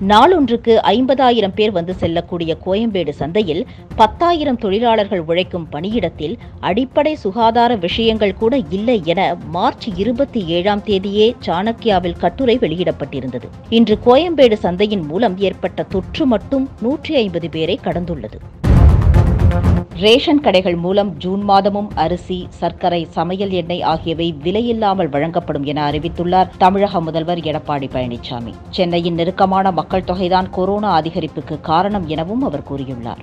நாளொன்றுக்கு ஐம்பதாயிரம் பேர் வந்து செல்லக்கூடிய கோயம்பேடு சந்தையில் பத்தாயிரம் தொழிலாளர்கள் உழைக்கும் பணியிடத்தில் அடிப்படை சுகாதார விஷயங்கள் கூட இல்லை என மார்ச் இருபத்தி ஏழாம் தேதியே சாணக்கியாவில் கட்டுரை வெளியிடப்பட்டிருந்தது இன்று கோயம்பேடு சந்தையின் மூலம் ஏற்பட்ட தொற்று மட்டும் நூற்றி ஐம்பது பேரை கடந்துள்ளது ரேஷன் கடைகள் மூலம் ஜூன் மாதமும் அரிசி சர்க்கரை சமையல் எண்ணெய் ஆகியவை விலையில்லாமல் வழங்கப்படும் என அறிவித்துள்ளார் தமிழக முதல்வர் எடப்பாடி பழனிசாமி சென்னையின் நெருக்கமான மக்கள் தொகைதான் கொரோனா அதிகரிப்புக்கு காரணம் எனவும் அவர் கூறியுள்ளார்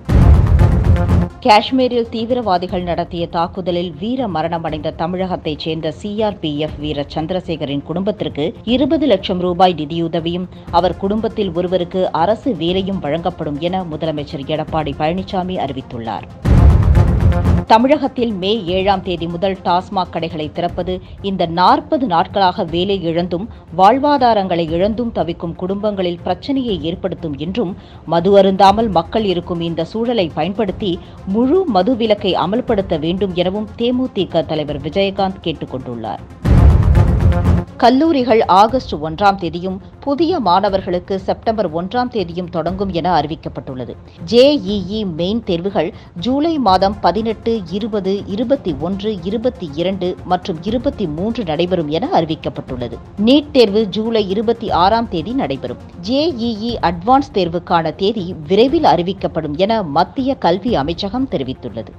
காஷ்மீரில் தீவிரவாதிகள் நடத்திய தாக்குதலில் வீர மரணமடைந்த தமிழகத்தைச் சேர்ந்த சிஆர்பிஎஃப் வீரர் சந்திரசேகரின் குடும்பத்திற்கு இருபது லட்சம் ரூபாய் நிதியுதவியும் அவர் குடும்பத்தில் ஒருவருக்கு அரசு வேலையும் வழங்கப்படும் என முதலமைச்சர் எடப்பாடி பழனிசாமி அறிவித்துள்ளார் தமிழகத்தில் மே ஏழாம் தேதி முதல் டாஸ்மாக் கடைகளை திறப்பது இந்த நாற்பது நாட்களாக வேலை இழந்தும் வாழ்வாதாரங்களை இழந்தும் தவிக்கும் குடும்பங்களில் பிரச்சனையை ஏற்படுத்தும் என்றும் மது அருந்தாமல் மக்கள் இருக்கும் இந்த சூழலை பயன்படுத்தி முழு மது விலக்கை அமல்படுத்த வேண்டும் எனவும் தேமுதிக தலைவர் விஜயகாந்த் கேட்டுக் கொண்டுள்ளார் கல்லூரிகள் ஆகஸ்ட் ஒன்றாம் தேதியும் புதிய மாணவர்களுக்கு செப்டம்பர் ஒன்றாம் தேதியும் தொடங்கும் என அறிவிக்கப்பட்டுள்ளது ஜேஇஇ மெயின் தேர்வுகள் ஜூலை மாதம் பதினெட்டு இருபது இருபத்தி ஒன்று இருபத்தி இரண்டு மற்றும் இருபத்தி மூன்று நடைபெறும் என அறிவிக்கப்பட்டுள்ளது நீட் தேர்வு ஜூலை இருபத்தி ஆறாம் தேதி நடைபெறும் ஜேஇஇ அட்வான்ஸ் தேர்வுக்கான தேதி விரைவில் அறிவிக்கப்படும் என மத்திய கல்வி அமைச்சகம் தெரிவித்துள்ளது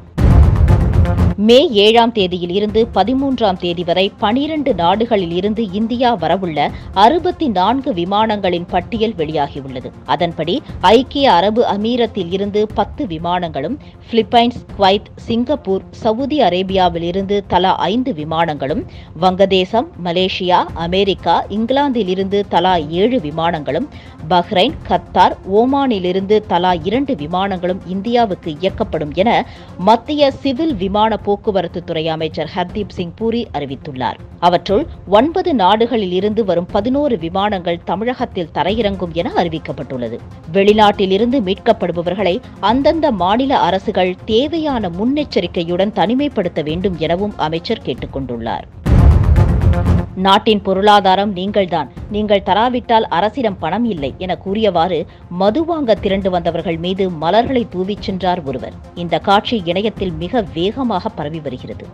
மே ஏழாம் தேதியில் இருந்து பதிமூன்றாம் தேதி வரை பனிரண்டு நாடுகளில் இருந்து இந்தியா வரவுள்ள அறுபத்தி நான்கு விமானங்களின் பட்டியல் வெளியாகியுள்ளது அதன்படி ஐக்கிய அரபு அமீரத்தில் இருந்து பத்து விமானங்களும் பிலிப்பைன்ஸ் குவைத் சிங்கப்பூர் சவுதி அரேபியாவில் இருந்து தலா ஐந்து விமானங்களும் வங்கதேசம் மலேசியா அமெரிக்கா இங்கிலாந்தில் இருந்து தலா ஏழு விமானங்களும் பஹ்ரைன் கத்தார் ஓமானிலிருந்து தலா இரண்டு விமானங்களும் இந்தியாவுக்கு இயக்கப்படும் என மத்திய சிவில் விமான போக்குவரத்து துறை அமைச்சர் ஹர்தீப் சிங் பூரி அறிவித்துள்ளார் அவற்றுள் ஒன்பது நாடுகளில் இருந்து வரும் பதினோரு விமானங்கள் தமிழகத்தில் தரையிறங்கும் என அறிவிக்கப்பட்டுள்ளது வெளிநாட்டில் இருந்து மீட்கப்படுபவர்களை அந்தந்த மாநில அரசுகள் தேவையான முன்னெச்சரிக்கையுடன் தனிமைப்படுத்த வேண்டும் எனவும் அமைச்சர் கேட்டுக் கொண்டுள்ளார் நாட்டின் பொருளாதாரம் நீங்கள்தான் நீங்கள் தராவிட்டால் அரசிடம் பணம் இல்லை என கூறியவாறு மது வாங்க திரண்டு வந்தவர்கள் மீது மலர்களை தூவிச் சென்றார் ஒருவர் இந்த காட்சி இணையத்தில் மிக வேகமாக பரவி வருகிறது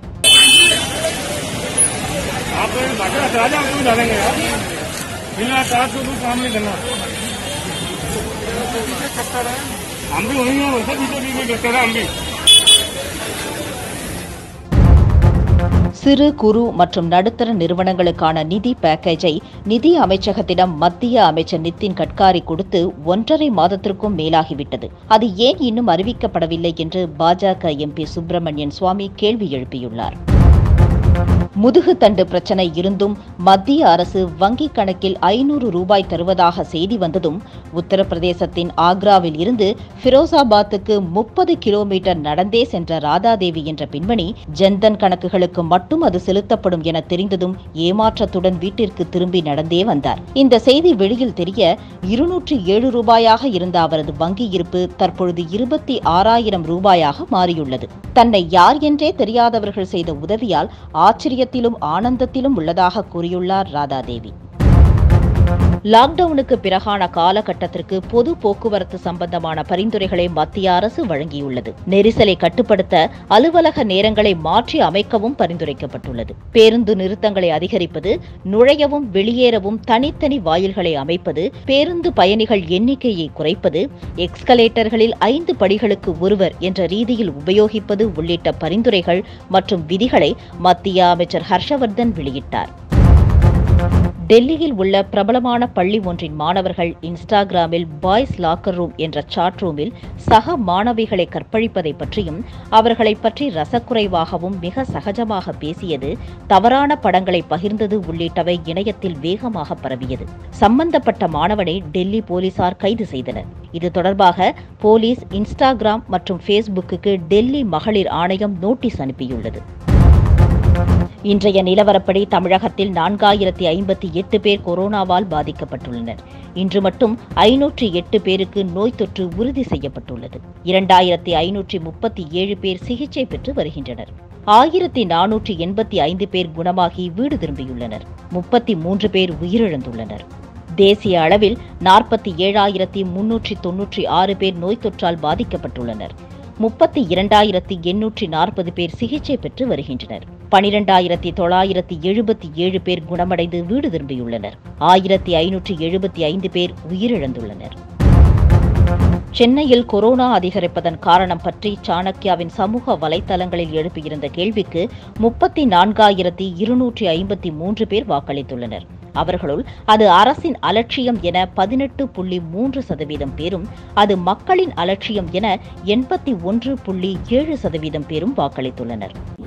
आप बाटा राजा हम क्यों डालेंगे यार बिना चार सौ कुछ काम नहीं करना हम भी वही हैं वैसे पीछे पीछे करते रहे हम भी சிறு குறு மற்றும் நடுத்தர நிறுவனங்களுக்கான நிதி பேக்கேஜை நிதி அமைச்சகத்திடம் மத்திய அமைச்சர் நிதின் கட்காரி கொடுத்து ஒன்றரை மாதத்திற்கும் மேலாகிவிட்டது அது ஏன் இன்னும் அறிவிக்கப்படவில்லை என்று பாஜக எம்பி சுப்பிரமணியன் சுவாமி கேள்வி எழுப்பியுள்ளார் முதுகுத்தண்டு பிரச்சனை இருந்தும் மத்திய அரசு வங்கிக் கணக்கில் ஐநூறு ரூபாய் தருவதாக செய்தி வந்ததும் உத்தரப்பிரதேசத்தின் ஆக்ராவில் இருந்து ஃபிரோசாபாத்துக்கு முப்பது கிலோமீட்டர் நடந்தே சென்ற ராதாதேவி என்ற பெண்மணி ஜன்தன் கணக்குகளுக்கு மட்டும் அது செலுத்தப்படும் என தெரிந்ததும் ஏமாற்றத்துடன் வீட்டிற்கு திரும்பி நடந்தே வந்தார் இந்த செய்தி வெளியில் தெரிய இருநூற்றி ஏழு ரூபாயாக இருந்த அவரது வங்கி இருப்பு தற்பொழுது இருபத்தி ஆறாயிரம் ரூபாயாக மாறியுள்ளது தன்னை யார் என்றே தெரியாதவர்கள் செய்த உதவியால் ஆச்சரியத்திலும் ஆனந்தத்திலும் உள்ளதாக கூறியுள்ளார் ராதாதேவி லாக்டவுனுக்கு பிறகான காலகட்டத்திற்கு பொது போக்குவரத்து சம்பந்தமான பரிந்துரைகளை மத்திய அரசு வழங்கியுள்ளது நெரிசலை கட்டுப்படுத்த அலுவலக நேரங்களை மாற்றி அமைக்கவும் பரிந்துரைக்கப்பட்டுள்ளது பேருந்து நிறுத்தங்களை அதிகரிப்பது நுழையவும் வெளியேறவும் தனித்தனி வாயில்களை அமைப்பது பேருந்து பயணிகள் எண்ணிக்கையை குறைப்பது எக்ஸ்கலேட்டர்களில் ஐந்து படிகளுக்கு ஒருவர் என்ற ரீதியில் உபயோகிப்பது உள்ளிட்ட பரிந்துரைகள் மற்றும் விதிகளை மத்திய அமைச்சர் ஹர்ஷவர்தன் வெளியிட்டார் டெல்லியில் உள்ள பிரபலமான பள்ளி ஒன்றின் மாணவர்கள் இன்ஸ்டாகிராமில் பாய்ஸ் லாக்கர் ரூம் என்ற சாட் ரூமில் சக மாணவிகளை கற்பழிப்பதை பற்றியும் அவர்களை பற்றி ரசக்குறைவாகவும் மிக சகஜமாக பேசியது தவறான படங்களை பகிர்ந்தது உள்ளிட்டவை இணையத்தில் வேகமாக பரவியது சம்பந்தப்பட்ட மாணவனை டெல்லி போலீசார் கைது செய்தனர் இது தொடர்பாக போலீஸ் இன்ஸ்டாகிராம் மற்றும் ஃபேஸ்புக்குக்கு டெல்லி மகளிர் ஆணையம் நோட்டீஸ் அனுப்பியுள்ளது இன்றைய நிலவரப்படி தமிழகத்தில் நான்காயிரத்தி ஐம்பத்தி எட்டு பேர் கொரோனாவால் பாதிக்கப்பட்டுள்ளனர் இன்று மட்டும் ஐநூற்றி எட்டு பேருக்கு நோய் தொற்று உறுதி செய்யப்பட்டுள்ளது இரண்டாயிரத்தி ஐநூற்றி முப்பத்தி ஏழு பேர் சிகிச்சை பெற்று வருகின்றனர் ஆயிரத்தி நானூற்றி எண்பத்தி ஐந்து பேர் குணமாகி வீடு திரும்பியுள்ளனர் முப்பத்தி மூன்று பேர் உயிரிழந்துள்ளனர் தேசிய அளவில் நாற்பத்தி ஏழாயிரத்தி முன்னூற்றி தொன்னூற்றி ஆறு பேர் நோய் தொற்றால் பாதிக்கப்பட்டுள்ளனர் முப்பத்தி இரண்டாயிரத்தி எண்ணூற்றி நாற்பது பேர் சிகிச்சை பெற்று வருகின்றனர் பனிரெண்டாயிரத்தி தொள்ளாயிரத்தி எழுபத்தி ஏழு பேர் குணமடைந்து வீடு திரும்பியுள்ளனர் ஆயிரத்தி ஐநூற்றி எழுபத்தி ஐந்து பேர் உயிரிழந்துள்ளனர் சென்னையில் கொரோனா அதிகரிப்பதன் காரணம் பற்றி சாணக்யாவின் சமூக வலைதளங்களில் எழுப்பியிருந்த கேள்விக்கு முப்பத்தி நான்காயிரத்தி இருநூற்றி ஐம்பத்தி மூன்று பேர் வாக்களித்துள்ளனர் அவர்களுள் அது அரசின் அலட்சியம் என பதினெட்டு புள்ளி மூன்று சதவீதம் பேரும் அது மக்களின் அலட்சியம் என எண்பத்தி ஒன்று புள்ளி ஏழு சதவீதம் பேரும் வாக்களித்துள்ளனர்